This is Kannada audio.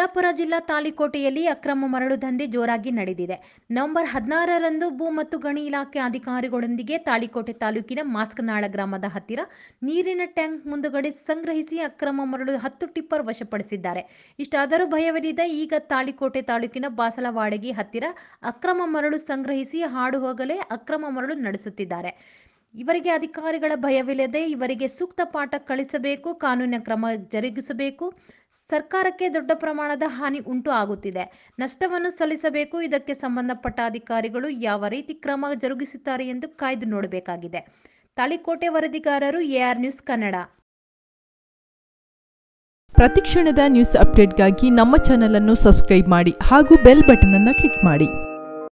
ಬಿಜಾಪುರ ಜಿಲ್ಲಾ ತಾಳಿಕೋಟೆಯಲ್ಲಿ ಅಕ್ರಮ ಮರಳು ದಂಧೆ ಜೋರಾಗಿ ನಡೆದಿದೆ ನವೆಂಬರ್ ಹದಿನಾರರಂದು ಭೂ ಮತ್ತು ಗಣಿ ಇಲಾಖೆ ಅಧಿಕಾರಿಗಳೊಂದಿಗೆ ತಾಳಿಕೋಟೆ ತಾಲೂಕಿನ ಮಾಸ್ಕನಾಳ ಗ್ರಾಮದ ಹತ್ತಿರ ನೀರಿನ ಟ್ಯಾಂಕ್ ಮುಂದುಗಡೆ ಸಂಗ್ರಹಿಸಿ ಅಕ್ರಮ ಮರಳು ಹತ್ತು ಟಿಪ್ಪರ್ ವಶಪಡಿಸಿದ್ದಾರೆ ಇಷ್ಟಾದರೂ ಭಯವಿಲ್ಲದೆ ಈಗ ತಾಳಿಕೋಟೆ ತಾಲೂಕಿನ ಬಾಸಲವಾಡಗಿ ಹತ್ತಿರ ಅಕ್ರಮ ಮರಳು ಸಂಗ್ರಹಿಸಿ ಹಾಡು ಹೋಗಲೇ ಅಕ್ರಮ ಮರಳು ನಡೆಸುತ್ತಿದ್ದಾರೆ ಇವರಿಗೆ ಅಧಿಕಾರಿಗಳ ಭಯವಿಲ್ಲದೆ ಇವರಿಗೆ ಸೂಕ್ತ ಪಾಠ ಕಲಿಸಬೇಕು ಕಾನೂನಿನ ಕ್ರಮ ಜರುಗಿಸಬೇಕು ಸರ್ಕಾರಕ್ಕೆ ದೊಡ್ಡ ಪ್ರಮಾಣದ ಹಾನಿ ಉಂಟು ಆಗುತ್ತಿದೆ ನಷ್ಟವನ್ನು ಸಲ್ಲಿಸಬೇಕು ಇದಕ್ಕೆ ಸಂಬಂಧಪಟ್ಟ ಅಧಿಕಾರಿಗಳು ಯಾವ ರೀತಿ ಕ್ರಮ ಜರುಗಿಸುತ್ತಾರೆ ಎಂದು ಕಾಯ್ದು ನೋಡಬೇಕಾಗಿದೆ ತಾಳಿಕೋಟೆ ವರದಿಗಾರರು ಎಆರ್ ನ್ಯೂಸ್ ಕನ್ನಡ ಪ್ರತಿಕ್ಷಣದ ನ್ಯೂಸ್ ಅಪ್ಡೇಟ್ಗಾಗಿ ನಮ್ಮ ಚಾನಲ್ ಅನ್ನು ಸಬ್ಸ್ಕ್ರೈಬ್ ಮಾಡಿ ಹಾಗೂ ಬೆಲ್ ಬಟನ್ ಅನ್ನು ಕ್ಲಿಕ್ ಮಾಡಿ